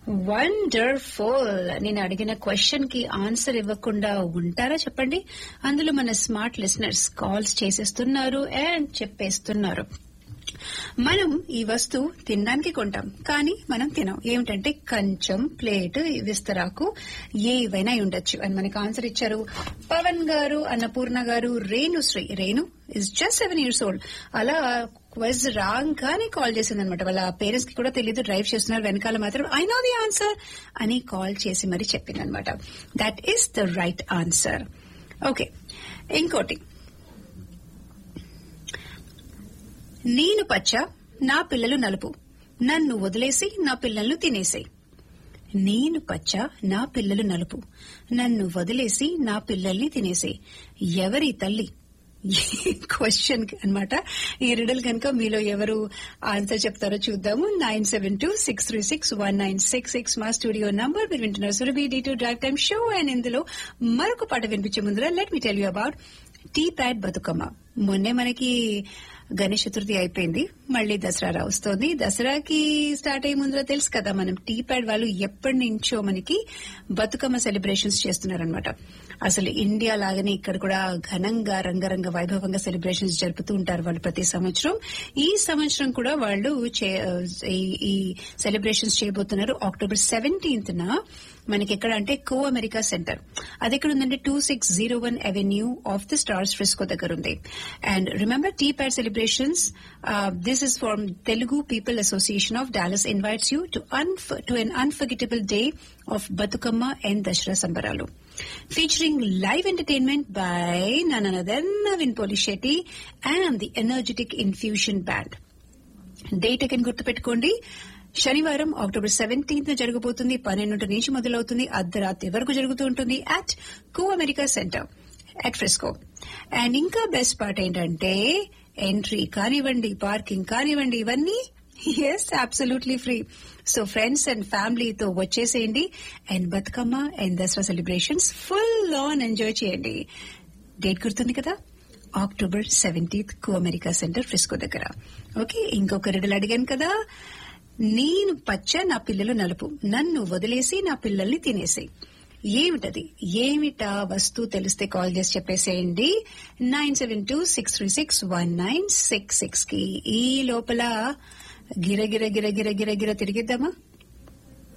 Wonderful నేను అడిగిన question కి ఆన్సర్ ఇవ్వకుండా ఉంటారా చెప్పండి అందులో మన స్మార్ట్ లిసనర్స్ కాల్స్ చేసేస్తున్నారు అండ్ చెప్పేస్తున్నారు మనం ఈ వస్తువు తినడానికి కొంటాం కానీ మనం తినం ఏమిటంటే కంచం ప్లేట్ విస్తరాకు ఏవైనా అయి ఉండొచ్చు అని మనకి ఆన్సర్ ఇచ్చారు పవన్ గారు అన్నపూర్ణ గారు Renushri Renu is just seven years old అలా క్వజ్ రాంగ్ గానే కాల్ చేసింది అనమాట వాళ్ళ పేరెంట్స్ కి కూడా తెలియదు డ్రైవ్ చేస్తున్నారు వెనకాల మాత్రం ఐ నో ది ఆన్సర్ అని కాల్ చేసి మరి చెప్పింది అనమాట that is the right answer okay ఇంకోటి నేను పచ్చ నా పిల్లలు నలుపు నన్ను వదిలేసి నా పిల్లలను తినేసేయి నేను పచ్చ నా పిల్లలు నలుపు నన్ను వదిలేసి నా పిల్లల్ని తినేసేయి ఎవరి తల్లి క్వశ్చన్ అన్నమాట ఈ రిడల్ కనుక మీలో ఎవరు ఆన్సర్ చెప్తారో చూద్దాము nine seven two six three six one nine six six మా స్టూడియో నంబర్ మీరు వింటున్నారు Surabhi D two drive time show and ఇందులో మరొక పాట వినిపించే ముందర let me tell you about T pad Bathukamma మొన్నే మనకి గణేష్ చతుర్థి అయిపోయింది మళ్ళీ దసరా వస్తోంది దసరాకి స్టార్ట్ అయ్యే ముందర తెలుసు కదా మనం టీ ప్యాడ్ వాళ్ళు ఎప్పటి నుంచో మనకి బతుకమ్మ సెలబ్రేషన్స్ చేస్తున్నారనమాట అసలు ఇండియా లాగానే ఇక్కడ కూడా ఘనంగా రంగరంగ వైభవంగా సెలబ్రేషన్స్ జరుపుతూ ఉంటారు వాళ్ళు ప్రతి సంవత్సరం ఈ సంవత్సరం కూడా వాళ్ళు చే- ఈ- ఈ సెలబ్రేషన్స్ చేయబోతున్నారు అక్టోబర్ సెవెంటీన్త్ న మనకి ఎక్కడ అంటే కో అమెరికా సెంటర్ అది ఎక్కడ ఉందంటే two six zero one avenue of the stars Frisco దగ్గర ఉంది and remember T pad celebrations this is from Telugu people association of Dallas invites you to to un unforgettable day of Bathukamma and Dasara సంబరాలు featuring live entertainment by none other than Navin Polishetty and the energetic Infusion Band. Date again గుర్తుపెట్టుకోండి శనివారం October seventeenth జరగబోతుంది పన్నెండు నుంచి మొదలవుతుంది అర్ధరాత్రి వరకు జరుగుతూ ఉంటుంది at Comerica centre at Frisco and ఇంకా బెస్ట్ పార్ట్ ఏంటంటే ఎంట్రీ కానివ్వండి పార్కింగ్ కానివ్వండి ఇవన్నీ is absolutely free so friends and ఫ్యామిలీతో వచ్చేసేయండి and Bathukamma and Dasara celebrations full on enjoy చేయండి డేట్ గుర్తుంది కదా October seventeenth Comerica centre Frisco దగ్గర ఓకే ఇంకొక రెడలు అడిగాను కదా నేను పచ్చ నా పిల్లలు నలుపు నన్ను వదిలేసి నా పిల్లల్ని తినేసేయి ఏమిటది ఏమిటా వస్తువు తెలిస్తే కాల్ చేసి చెప్పేసేయండి nine seven two six three six one nine six six కి ఈ లోపల గిర గిర గిర గిర గిర గిర తిరిగిద్దామా